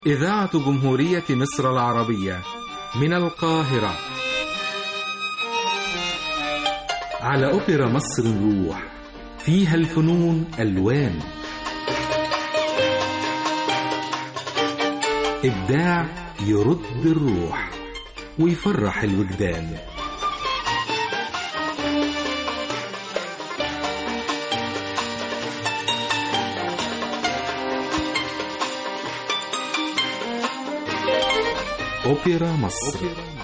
إذاعة جمهورية مصر العربية من القاهرة على أوبرا مصر نروح فيها الفنون ألوان إبداع يرد الروح ويفرح الوجدان أوبرا مصر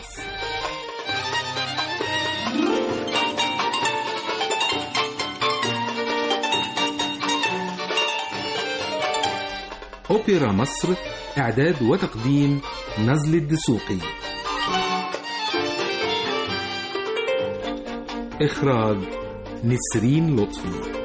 أوبرا مصر إعداد وتقديم نزل الدسوقي إخراج نسرين لطفي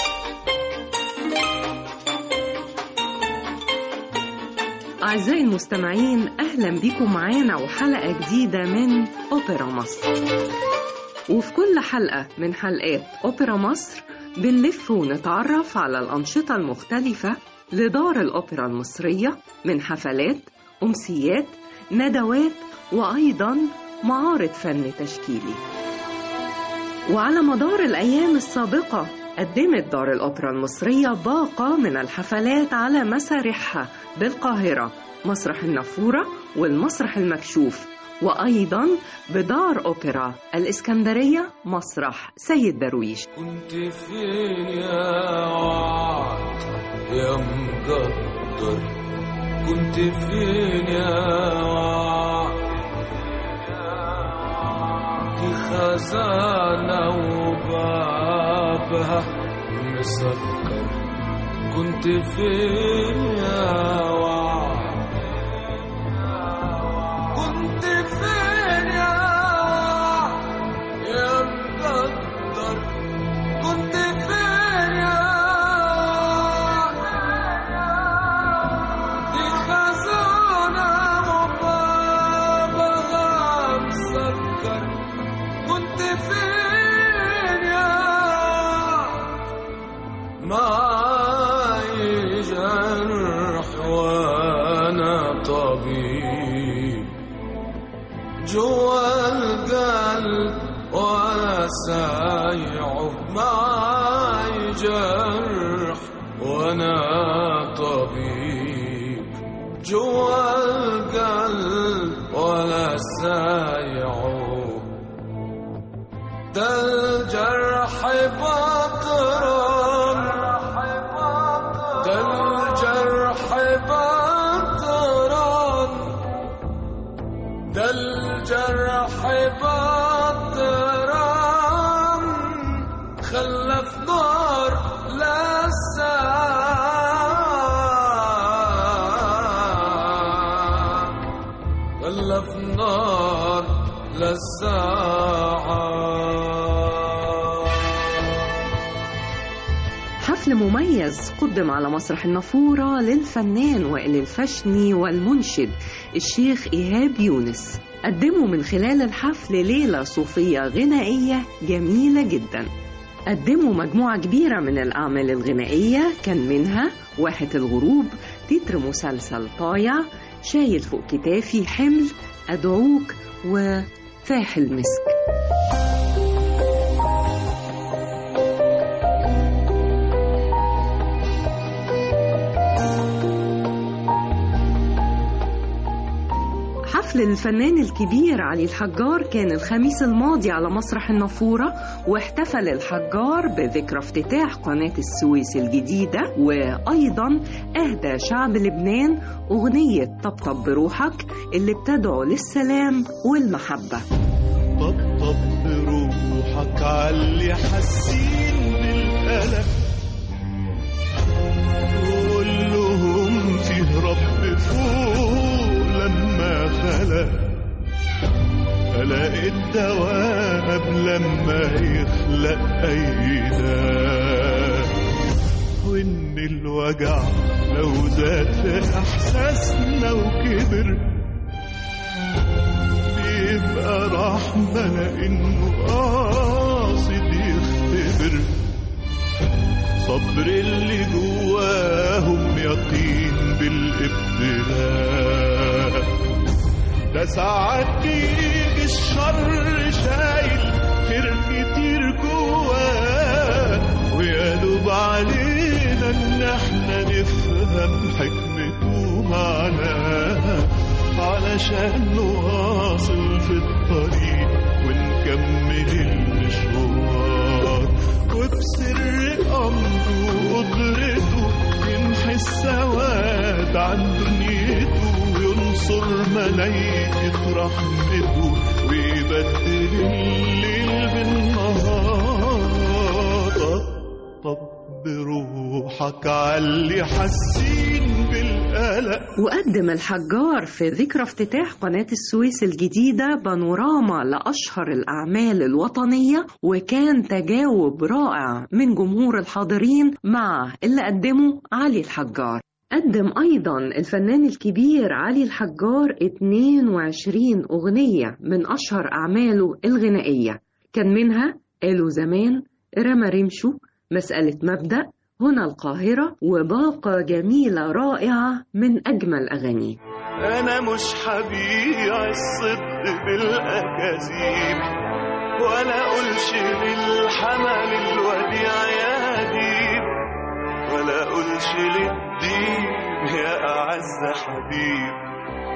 أعزائي المستمعين أهلا بكم معانا وحلقة جديدة من أوبرا مصر وفي كل حلقة من حلقات أوبرا مصر بنلف ونتعرف على الأنشطة المختلفة لدار الأوبرا المصرية من حفلات أمسيات ندوات وأيضا معارض فن تشكيلي وعلى مدار الأيام السابقة قدمت دار الأوبرا المصرية باقة من الحفلات على مسارحها بالقاهرة مسرح النافورة والمسرح المكشوف وأيضا بدار أوبرا الإسكندرية مسرح سيد درويش كنت فين يا وعد يا مقدر كنت فين يا وعد دي خزانة وبابها مسكر كنت فين يا وعد كنت فين يا وعد يا مقدر كنت فين يا وعد دي خزانة وبابها مسكر كنت فين يا معاي جرح وانا طبيب جوا القلب وانا سايعه معاي جرح وانا طبيب جوا القلب ولا سايعه ده الجرح بطران ده الجرح بطران ده الجرح بطران خلف نار لساعة خلف نار للساعة حفل مميز قدم على مسرح النافورة للفنان وائل الفشني والمنشد الشيخ إيهاب يونس قدموا من خلال الحفل ليلة صوفية غنائية جميلة جدا قدموا مجموعة كبيرة من الأعمال الغنائية كان منها واحة الغروب تتر مسلسل طايع شايل فوق كتافي حمل أدعوك وفاح المسك حفل الفنان الكبير علي الحجار كان الخميس الماضي على مسرح النافورة واحتفل الحجار بذكرى افتتاح قناة السويس الجديدة وأيضا أهدى شعب لبنان أغنية طبطب بروحك اللي بتدعو للسلام والمحبة طبطب بروحك عاللي حاسين بالقلق قول لهم فيه رب فوق لما خلق خلق الدواء قبل ما يخلق أي داء وإن الوجع لو زاد في إحساسنا وكبر بيبقى رحمة لأنه قاصد يختبر صبر اللي جواهم يقين بالله الابتلاء ده ساعات بيجي الشر شايل خير كتير جواه ويا دوب علينا ان احنا نفهم حكمته معناها علشان نواصل في الطريق ونكمل المشوار وبسر امره وقدرته يمحي السواد عن دنيته وينصر ملايكة رحمته ويبدل الليل بالنهار طب بروحك عاللي حاسين بالقلق وقدم الحجار في ذكرى افتتاح قناة السويس الجديدة بانوراما لأشهر الأعمال الوطنية وكان تجاوب رائع من جمهور الحاضرين مع اللي قدمه علي الحجار قدم أيضا الفنان الكبير علي الحجار 22 أغنية من أشهر أعماله الغنائية كان منها قالوا زمان رمى رمشو مسألة مبدأ هنا القاهرة وباقة جميلة رائعة من أجمل أغانيه انا مش هبيع الصدق بالاكاذيب ولا اقولش للحمل الوديع يا ديب ولا اقولش للدين يا اعز حبيب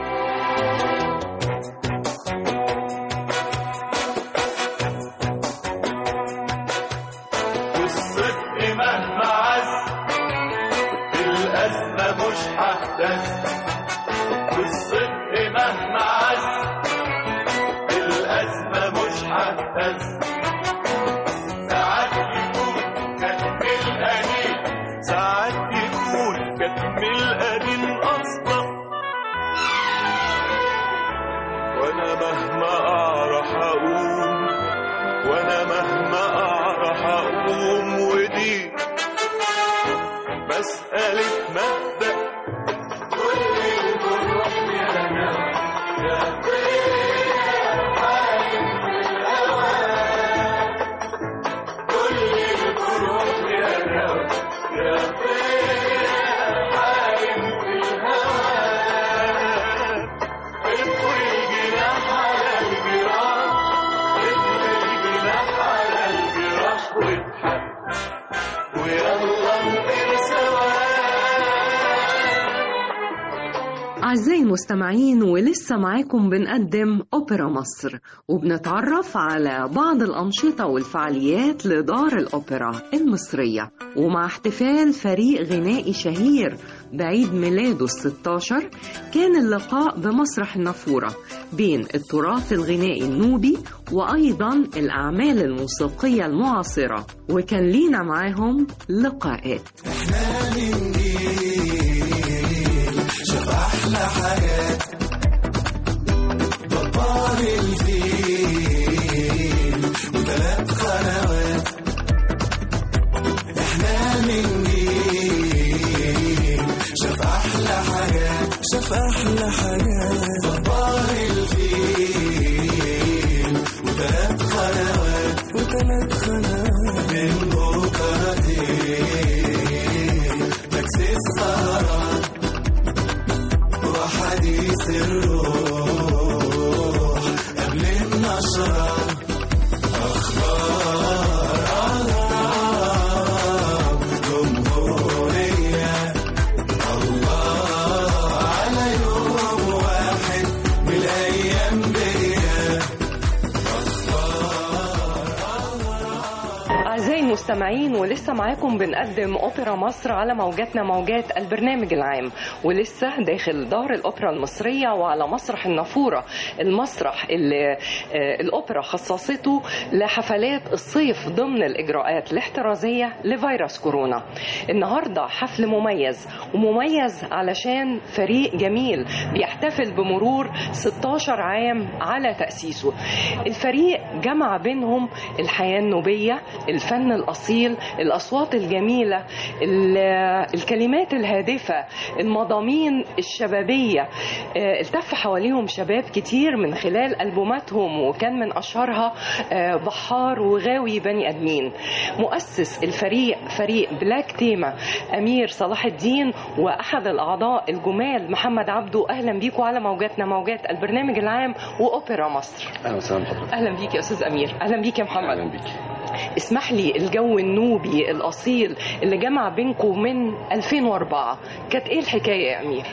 والصدق مهما عز الازمه مش هتهتز والصدق مهما عز الأزمة مش هتهز ساعات يكون كتم القديم ساعات يكون كتم القديم أصلا وأنا مهما أعرف أقوم وأنا مهما أعرف أقوم ودي مسألة مبدأ ويلا نطير سوا أعزائي المستمعين ولسه معاكم بنقدم أوبرا مصر وبنتعرف على بعض الأنشطة والفعاليات لدار الأوبرا المصرية ومع احتفال فريق غنائي شهير بعيد ميلاده الستاشر كان اللقاء بمسرح النافورة بين التراث الغنائي النوبي وأيضا الأعمال الموسيقية المعاصرة وكان لينا معاهم لقاءات أعزائي المستمعين ولسه معاكم بنقدم أوبرا مصر على موجاتنا موجات البرنامج العام ولسه داخل دار الأوبرا المصرية وعلى مسرح النافورة المسرح اللي آه، الأوبرا خصصته لحفلات الصيف ضمن الإجراءات الاحترازية لفيروس كورونا النهاردة حفل مميز ومميز علشان فريق جميل بيحتفل بمرور 16 عام على تأسيسه الفريق جمع بينهم الحياة النوبية الفن الأصيل الأصيل الأصوات الجميلة ال- الكلمات الهادفة المضامين الشبابية آه، التف حواليهم شباب كتير من خلال ألبوماتهم وكان من أشهرها آه، بحار وغاوي بني أدمين مؤسس الفريق فريق بلاك تيما أمير صلاح الدين وأحد الأعضاء الجمال محمد عبده أهلا بيكم على موجاتنا موجات البرنامج العام وأوبرا مصر اهلا وسهلا بحضرتك أهلا بيك يا أستاذ أمير أهلا بيك يا محمد اهلا بيك اسمح لي الجو النوبي الأصيل اللي جمع بينكم من 2004 كانت إيه الحكاية يا أمير؟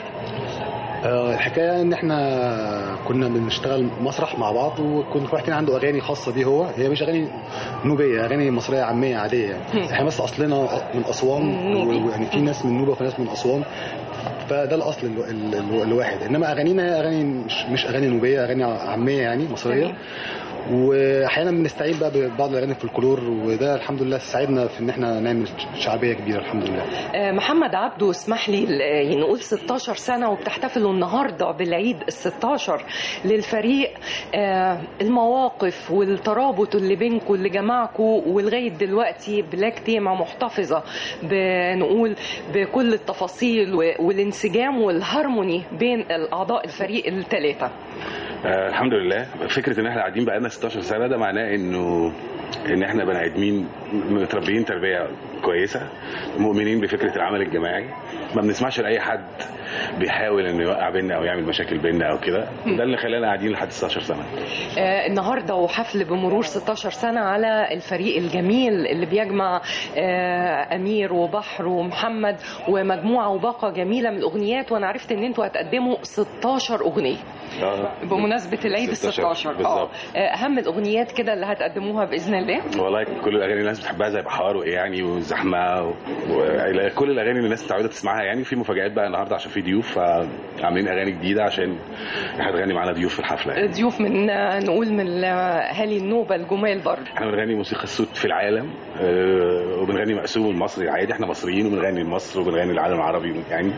آه الحكايه ان احنا كنا بنشتغل مسرح مع بعض وكل واحد كان عنده اغاني خاصه بيه هو هي مش اغاني نوبيه اغاني مصريه عاميه عاديه يعني احنا بس اصلنا من اسوان نوبي. ويعني في ناس من نوبه وفي ناس من اسوان فده الاصل ال ال ال الواحد انما اغانينا هي اغاني مش, مش اغاني نوبيه اغاني عاميه يعني مصريه جميل. واحيانا بنستعين بقى ببعض الاغاني الفولكلور وده الحمد لله ساعدنا في ان احنا نعمل شعبيه كبيره الحمد لله آه، محمد عبده اسمح لي ال- آه، نقول 16 سنة وبتحتفلوا النهاردة بالعيد ال 16 للفريق آه، المواقف والترابط اللي بينكم اللي جمعكم ولغاية دلوقتي بلاك تيما محتفظة بنقول بكل التفاصيل و- والانسجام والهارموني بين الأعضاء الفريق الثلاثة آه الحمد لله فكره ان احنا قاعدين بقالنا 16 سنه ده معناه انه ان احنا بني ادمين متربيين تربيه كويسه مؤمنين بفكره العمل الجماعي ما بنسمعش لاي حد بيحاول انه يوقع بينا او يعمل مشاكل بينا او كده ده اللي خلانا قاعدين لحد 16 سنه آه، النهارده وحفل بمرور 16 سنه على الفريق الجميل اللي بيجمع آه، امير وبحر ومحمد ومجموعه وباقه جميله من الاغنيات وانا عرفت ان انتوا هتقدموا 16 اغنيه آه. بمناسبه العيد ال 16 16 بالظبط. آه، اهم الاغنيات كده اللي هتقدموها باذن الله والله كل الاغاني اللي الناس بتحبها زي بحار وايه يعني وزحمه و... و... كل الاغاني اللي الناس متعوده تسمعها يعني في مفاجآت بقى النهارده عشان في ضيوف فعاملين اغاني جديده عشان هتغني معانا ضيوف في الحفله يعني. ضيوف من آه، نقول من آه، اهالي النوبه الجمال برضه احنا بنغني موسيقى الصوت في العالم آه، وبنغني مقسوم المصري عادي احنا مصريين وبنغني لمصر وبنغني للعالم العربي يعني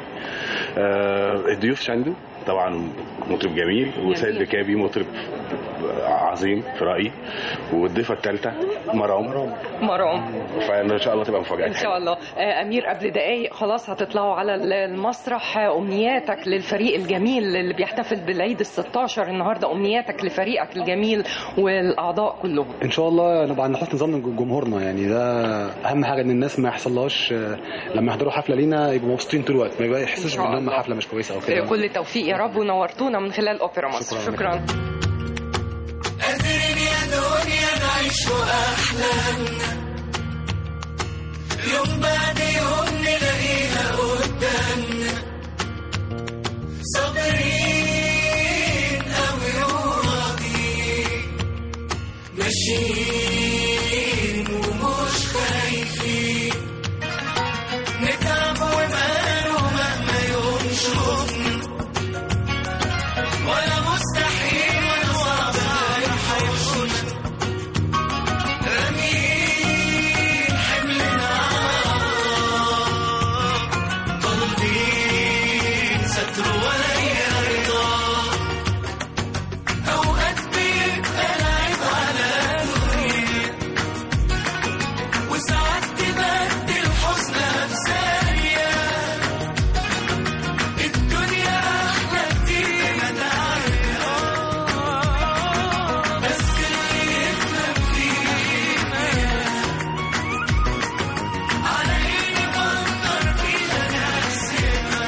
آه، الضيوف شاندو طبعا مطرب جميل وسيد بكابي مطرب عظيم في رايي والضيفه الثالثه مرام مرام فان شاء الله تبقى مفاجاه ان شاء الله آه، امير قبل دقايق خلاص هتطلعوا على المسرح آه، امنياتك للفريق الجميل اللي بيحتفل بالعيد ال 16 النهارده امنياتك لفريقك الجميل والاعضاء كلهم ان شاء الله نبقى عند حسن ظن جمهورنا يعني ده اهم حاجه ان الناس ما يحصلهاش آه، لما يحضروا حفله لينا يبقوا مبسوطين طول الوقت ما يبقى يحسوش إن شاء ان هم الله. حفله مش كويسه او آه، كده كل التوفيق يا رب ونورتونا من خلال اوبرا مصر شكراً. شكرا قادرين يا دنيا نعيش أحلامنا يوم بعد يوم نلاقيها قدامنا صابرين أوي وراضيين ماشيين ومش خايفين نتعب وماله مهما يوم شوفنا ولا مستحيل ولا صعب هيحوشنا رامين حملنا طالبين ستر ولا رضا أوقات بيبقى العيب على دنيا وساعات تبدل حزنها في ثانية الدنيا أحلى كتير ما تعرف بس اللي يفهم فينا على إيه نفكر فيها نحسبها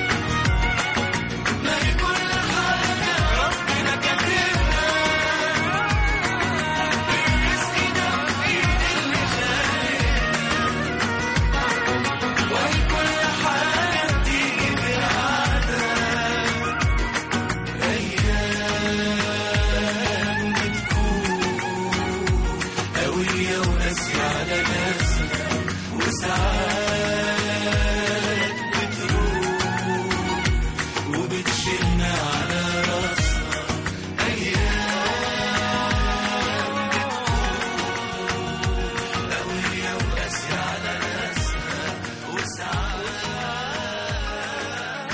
ما هي كل حاجة ربنا كاتبها الرزق ده في إيد اللي خالقها وهي كل حاجة بتيجي في أيام بتكون قوية وناسية على ناسها وساعات بتروح وبتشيلنا على راسها أيام بتكون قوية وقاسية على ناسها وساعات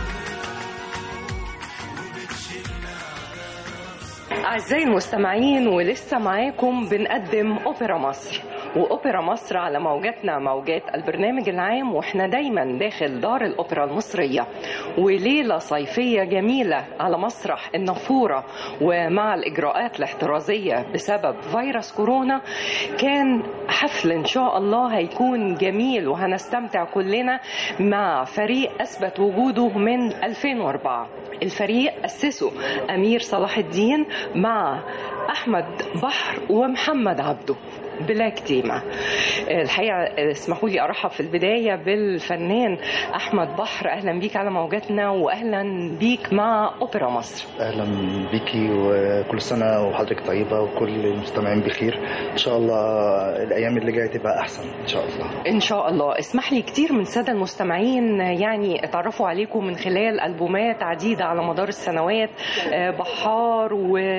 وبتشيلنا أعزائي المستمعين ولسه معاكم بنقدم أوبرا مصر وأوبرا مصر على موجاتنا موجات البرنامج العام وإحنا دايما داخل دار الأوبرا المصرية وليلة صيفية جميلة على مسرح النافورة ومع الإجراءات الاحترازية بسبب فيروس كورونا كان حفل إن شاء الله هيكون جميل وهنستمتع كلنا مع فريق أثبت وجوده من 2004 الفريق أسسه أمير صلاح الدين مع أحمد بحر ومحمد عبده بلاك تيما الحقيقة اسمحوا لي أرحب في البداية بالفنان أحمد بحر أهلا بيك على موجاتنا وأهلا بيك مع أوبرا مصر اهلا بيكي وكل سنه وحضرتك طيبه وكل المستمعين بخير ان شاء الله الايام اللي جايه تبقى احسن ان شاء الله إن شاء الله اسمح لي كتير من السادة المستمعين يعني اتعرفوا عليكم من خلال ألبومات عديدة على مدار السنوات آه، بحار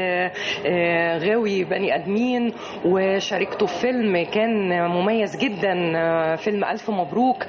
وغاوي بني أدمين وشاركتوا في فيلم كان مميز جدا آه، فيلم ألف مبروك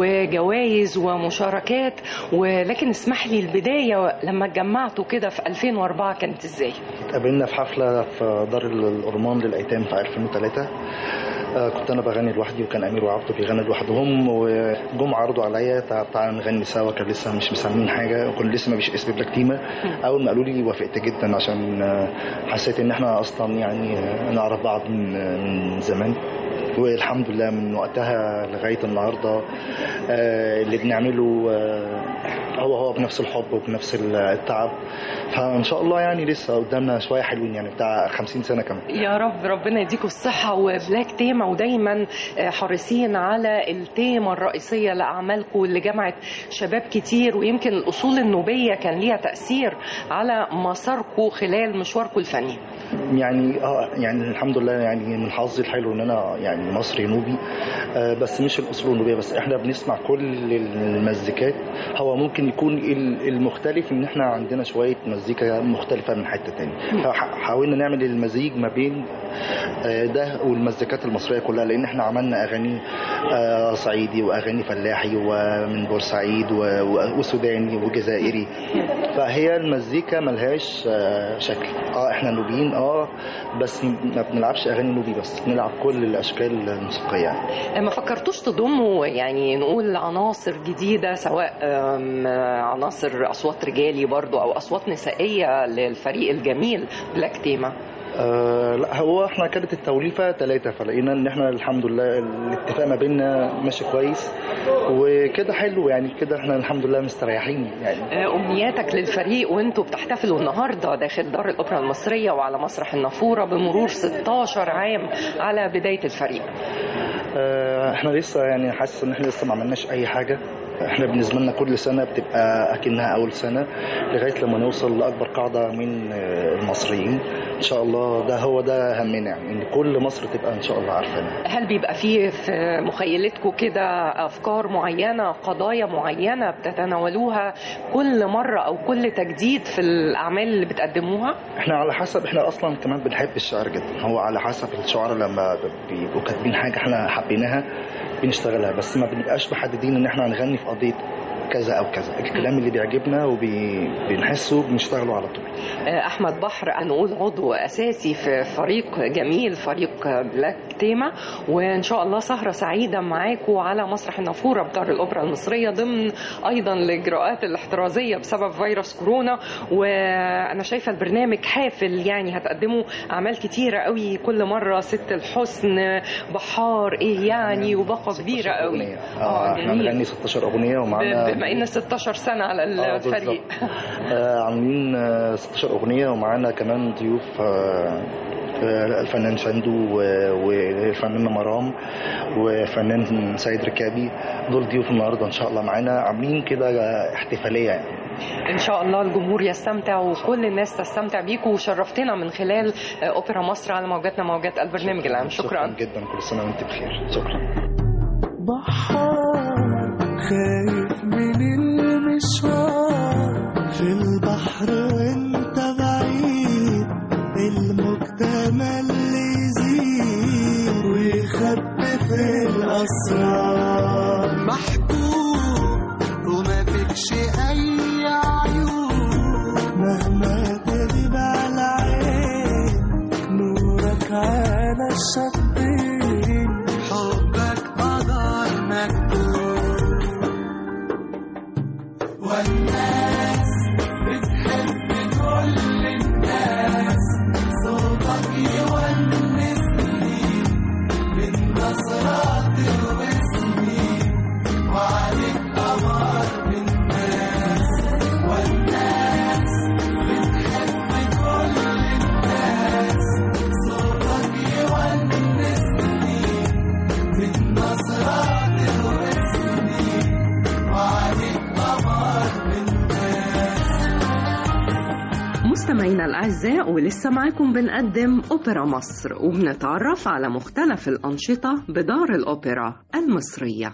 وجوائز ومشاركات ولكن اسمح لي البداية لما اتجمعتوا كده في 2004 كانت ازاي؟ اتقابلنا في حفله في دار الأرمان للايتام في 2003 آه، كنت انا بغني لوحدي وكان امير وعبده بيغنوا لوحدهم وجم عرضوا عليا تع- تعالى نغني سوا كان لسه مش مسمين حاجه وكان لسه ما فيش اسم بلاك تيما اول ما قالوا لي وافقت جدا عشان آه، حسيت ان احنا اصلا يعني آه، نعرف بعض من آه، من زمان والحمد لله من وقتها لغايه النهارده آه، اللي بنعمله آه، هو هو بنفس الحب وبنفس التعب فان شاء الله يعني لسه قدامنا شويه حلوين يعني بتاع 50 سنه كمان يا رب ربنا يديكم الصحة وبلاك تيما ودايما آه، حريصين على التيمة الرئيسية لأعمالكم اللي جمعت شباب كتير ويمكن الأصول النوبية كان ليها تأثير على مساركم خلال مشواركم الفني يعني اه يعني الحمد لله يعني من حظي الحلو ان انا يعني مصري نوبي آه بس مش الاصول النوبيه بس احنا بنسمع كل المزيكات هو ممكن يكون ال- المختلف ان احنا عندنا شويه مزيكا مختلفه من حته تاني فحاولنا نعمل المزيج ما بين آه، ده والمزيكات المصريه كلها لان احنا عملنا اغاني آه، صعيدي واغاني فلاحي ومن بورسعيد و- و- وسوداني وجزائري فهي المزيكا ملهاش آه، شكل اه احنا نوبيين اه بس ما بنلعبش اغاني نوبي بس بنلعب كل الاشكال الموسيقيه يعني ما فكرتوش تضموا يعني نقول عناصر جديدة سواء آم، عناصر أصوات رجالي برضو أو أصوات نسائية للفريق الجميل بلاك تيما آه لا هو احنا كانت التوليفه ثلاثه فلقينا ان احنا الحمد لله الاتفاق ما بيننا ماشي كويس وكده حلو يعني كده احنا الحمد لله مستريحين يعني آه، أمنياتك للفريق وأنتوا بتحتفلوا النهاردة داخل دار الأوبرا المصرية وعلى مسرح النافورة بمرور 16 عام على بداية الفريق آه، احنا لسه يعني حاسس ان احنا لسه ما عملناش اي حاجه احنا بالنسبه لنا كل سنه بتبقى اكنها اول سنه لغايه لما نوصل لاكبر قاعده من آه، المصريين ان شاء الله ده هو ده همنا يعني ان كل مصر تبقى ان شاء الله عارفانا هل بيبقى فيه في مخيلتكم كده أفكار معينة قضايا معينة بتتناولوها كل مرة أو كل تجديد في الأعمال اللي بتقدموها؟ احنا على حسب احنا اصلا كمان بنحب الشعر جدا هو على حسب الشعراء لما بيبقوا كاتبين حاجه احنا حابينها بنشتغلها بس ما بنبقاش محددين ان احنا هنغني في قضيه كذا او كذا الكلام اللي بيعجبنا وبنحسه بنشتغله على طول احمد بحر هنقول عضو اساسي في فريق جميل فريق بلاك تيما وان شاء الله سهره سعيده معاكم على مسرح النافوره بدار الاوبرا المصريه ضمن ايضا الاجراءات الاحترازيه بسبب فيروس كورونا وانا شايفه البرنامج حافل يعني هتقدموا اعمال كتيره قوي كل مره ست الحسن بحار ايه يعني وباقه كبيره قوي أغنية. اه احنا بنغني 16 اغنيه ومعانا بما ان 16 سنه على آه، الفريق بالظبط. آه، عاملين آه، 16 اغنيه ومعانا كمان ضيوف آه، آه، الفنان شندو و- والفنانه مرام وفنان سيد ركابي دول ضيوف النهارده ان شاء الله معانا عاملين كده احتفاليه يعني ان شاء الله الجمهور يستمتع وكل الناس تستمتع بيكم وشرفتنا من خلال اوبرا مصر على موجاتنا موجات البرنامج العام شكرا جدا كل سنه وانت بخير شكرا بحار خايف من المشوار في البحر وانت بعيد المجتمع اللي يزيد ويخبي في الأسرار محبوب وما فيكش أي عيوب مهما تغيب على عين نورك على الشطين مستمعينا الأعزاء ولسه معاكم بنقدم أوبرا مصر وبنتعرف على مختلف الأنشطة بدار الأوبرا المصرية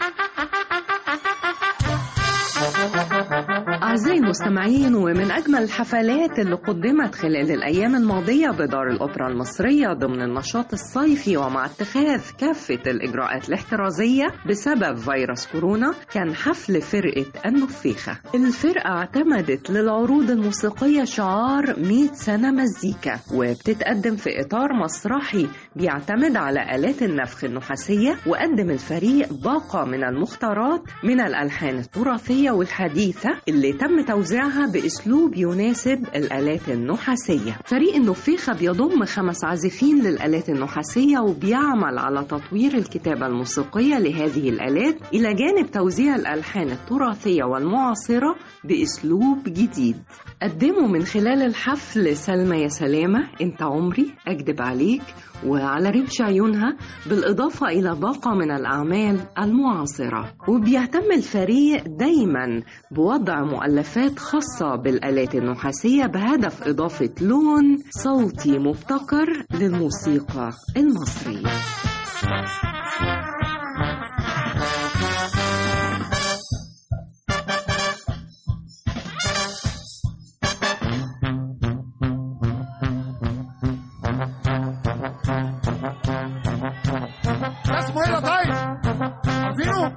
أعزائي المستمعين ومن أجمل الحفلات اللي قدمت خلال الأيام الماضية بدار الأوبرا المصرية ضمن النشاط الصيفي ومع اتخاذ كافة الإجراءات الاحترازية بسبب فيروس كورونا كان حفل فرقة النفيخة الفرقة اعتمدت للعروض الموسيقية شعار 100 سنة مزيكا وبتتقدم في إطار مسرحي بيعتمد على آلات النفخ النحاسية وقدم الفريق باقة من المختارات من الألحان التراثية والحديثة اللي تم توزيعها بأسلوب يناسب الآلات النحاسية فريق النفيخة بيضم خمس عازفين للآلات النحاسية وبيعمل على تطوير الكتابة الموسيقية لهذه الآلات إلى جانب توزيع الألحان التراثية والمعاصرة بأسلوب جديد قدموا من خلال الحفل سلمى يا سلامة انت عمري أكدب عليك وعلى رمش عيونها بالإضافة إلى باقة من الأعمال المعاصرة وبيهتم الفريق دايما بوضع مؤلفات خاصة بالآلات النحاسية بهدف إضافة لون صوتي مبتكر للموسيقى المصرية ده اسمه ايه يا طيب؟ عارفينه؟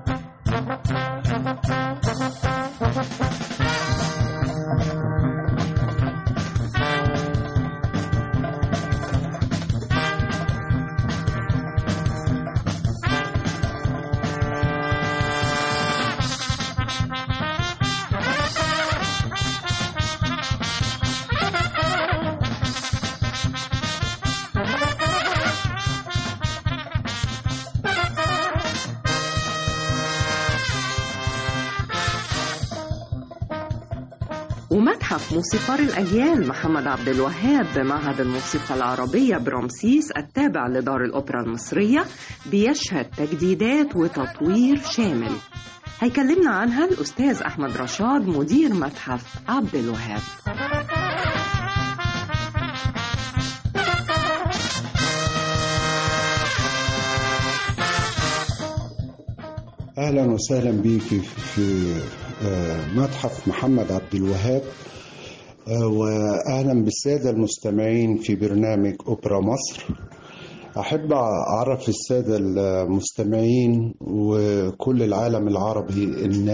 ومتحف موسيقار الأجيال محمد عبد الوهاب بمعهد الموسيقى العربية برمسيس التابع لدار الأوبرا المصرية بيشهد تجديدات وتطوير شامل هيكلمنا عنها الأستاذ أحمد رشاد مدير متحف عبد الوهاب اهلا وسهلا بيكي في آه، متحف محمد عبد الوهاب آه، واهلا بالساده المستمعين في برنامج اوبرا مصر احب اعرف الساده المستمعين وكل العالم العربي ان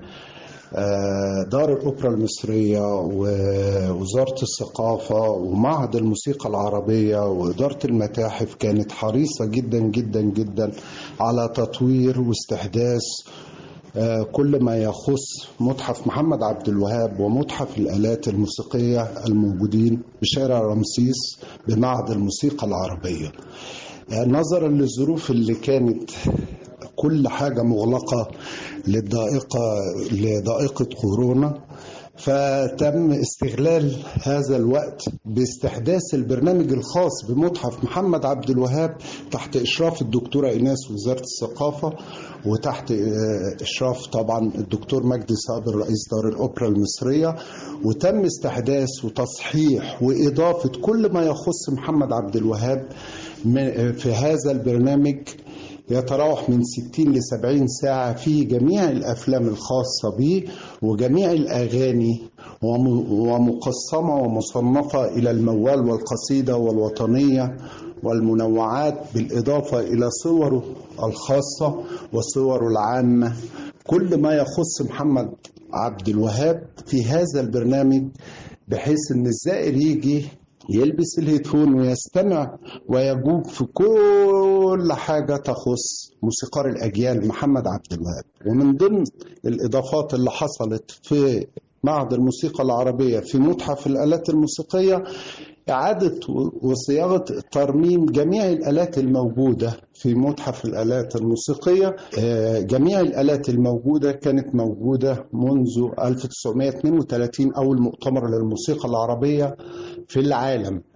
آه، دار الأوبرا المصرية ووزارة الثقافة ومعهد الموسيقى العربية وإدارة المتاحف كانت حريصة جدا جدا جدا على تطوير واستحداث آه، كل ما يخص متحف محمد عبد الوهاب ومتحف الآلات الموسيقية الموجودين بشارع رمسيس بمعهد الموسيقى العربية آه، نظرا للظروف اللي كانت كل حاجة مغلقة للضائقة لضائقة كورونا فتم استغلال هذا الوقت باستحداث البرنامج الخاص بمتحف محمد عبد الوهاب تحت إشراف الدكتورة إيناس وزارة الثقافة وتحت آه، إشراف طبعا الدكتور مجدي صابر رئيس دار الأوبرا المصرية وتم استحداث وتصحيح وإضافة كل ما يخص محمد عبد الوهاب من- في هذا البرنامج يتراوح من 60 ل 70 ساعة في جميع الأفلام الخاصة به وجميع الأغاني وم- ومقسمة ومصنفة إلى الموال والقصيدة والوطنية والمنوعات بالإضافة إلى صوره الخاصة وصوره العامة كل ما يخص محمد عبد الوهاب في هذا البرنامج بحيث ان الزائر يجي يلبس الهيدفون ويستمع ويجوب في كل حاجة تخص موسيقار الأجيال محمد عبد الوهاب ومن ضمن الإضافات اللي حصلت في معهد الموسيقى العربية في متحف الآلات الموسيقية إعادة وصياغة ترميم جميع الآلات الموجودة في متحف الآلات الموسيقية آه، جميع الآلات الموجودة كانت موجودة منذ 1932 أول مؤتمر للموسيقى العربية في العالم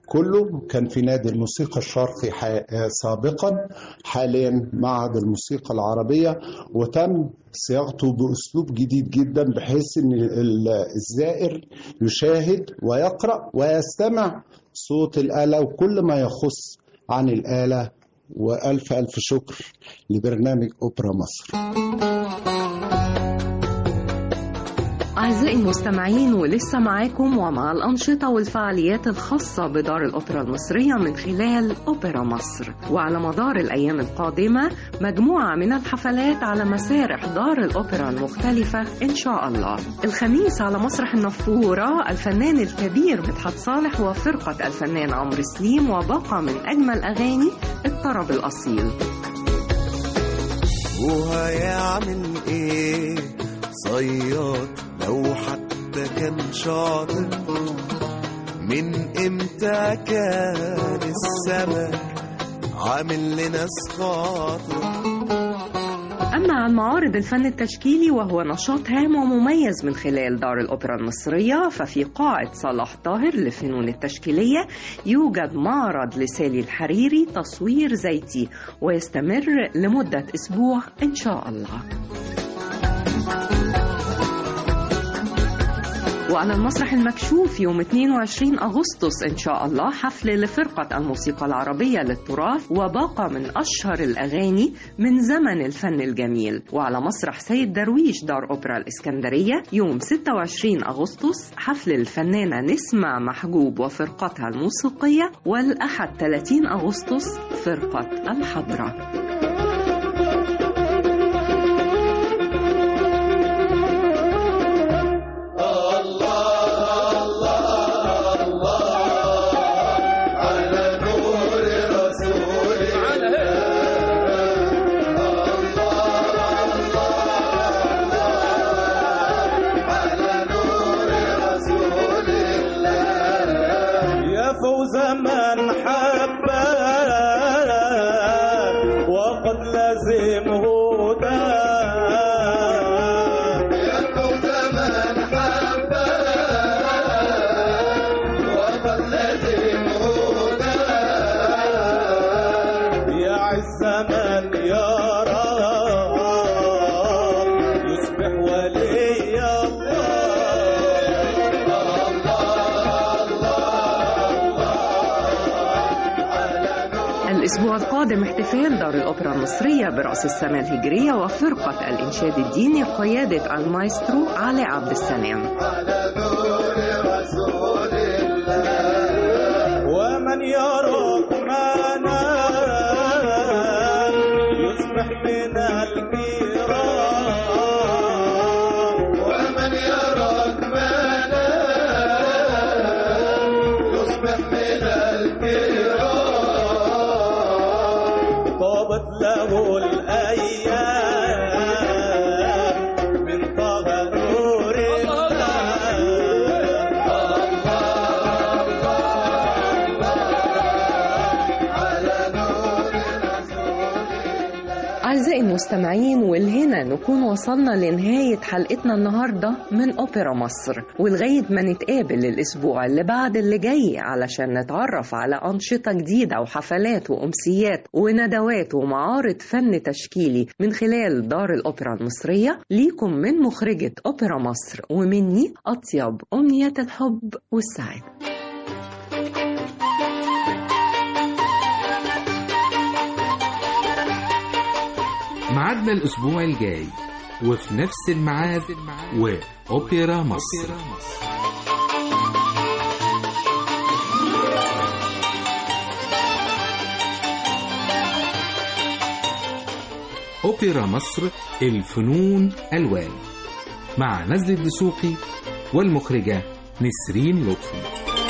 كله كان في نادي الموسيقى الشرقي ح- سابقا حاليا معهد الموسيقى العربية وتم صياغته بأسلوب جديد جدا بحيث أن ال- الزائر يشاهد ويقرأ ويستمع صوت الآلة وكل ما يخص عن الآلة وألف ألف شكر لبرنامج أوبرا مصر أعزائي المستمعين ولسه معاكم ومع الأنشطة والفعاليات الخاصة بدار الأوبرا المصرية من خلال أوبرا مصر وعلى مدار الأيام القادمة مجموعة من الحفلات على مسارح دار الأوبرا المختلفة إن شاء الله الخميس على مسرح النافورة الفنان الكبير مدحت صالح وفرقة الفنان عمرو سليم وباقة من أجمل أغاني الطرب الأصيل وهيعمل ايه صياد لو حتى كان شاطر من امتى كان السمك عامل لناس خاطر أما عن معارض الفن التشكيلي وهو نشاط هام ومميز من خلال دار الأوبرا المصرية ففي قاعة صلاح طاهر للفنون التشكيلية يوجد معرض لسالي الحريري تصوير زيتي ويستمر لمدة أسبوع إن شاء الله وعلى المسرح المكشوف يوم 22 أغسطس إن شاء الله حفل لفرقة الموسيقى العربية للتراث وباقة من أشهر الأغاني من زمن الفن الجميل وعلى مسرح سيد درويش دار أوبرا الإسكندرية يوم 26 أغسطس حفل الفنانة نسمة محجوب وفرقتها الموسيقية والأحد 30 أغسطس فرقة الحضرة يا فوز من حبا وقد لازم هدى يا فوز من حبا وقد لازم هدى يا عز من يرى يصبح ولي الله الأسبوع القادم احتفال دار الأوبرا المصرية برأس السنة الهجرية وفرقة الإنشاد الديني قيادة المايسترو علي عبد السلام ومن يراك منام يصبح من الكرام ومن يراك منام يصبح من الكرام طابت له الأيام من طه نور أعزائي المستمعين والهنا نكون وصلنا لنهاية حلقتنا النهاردة من أوبرا مصر ولغاية ما نتقابل الأسبوع اللي بعد اللي جاي علشان نتعرف على أنشطة جديدة وحفلات وأمسيات وندوات ومعارض فن تشكيلي من خلال دار الأوبرا المصرية ليكم من مخرجة أوبرا مصر ومني أطيب أمنيات الحب والسعادة ميعادنا الأسبوع الجاي وفي نفس الميعاد وأوبرا مصر أوبرا مصر الفنون ألوان مع نزل الدسوقي والمخرجة نسرين لطفي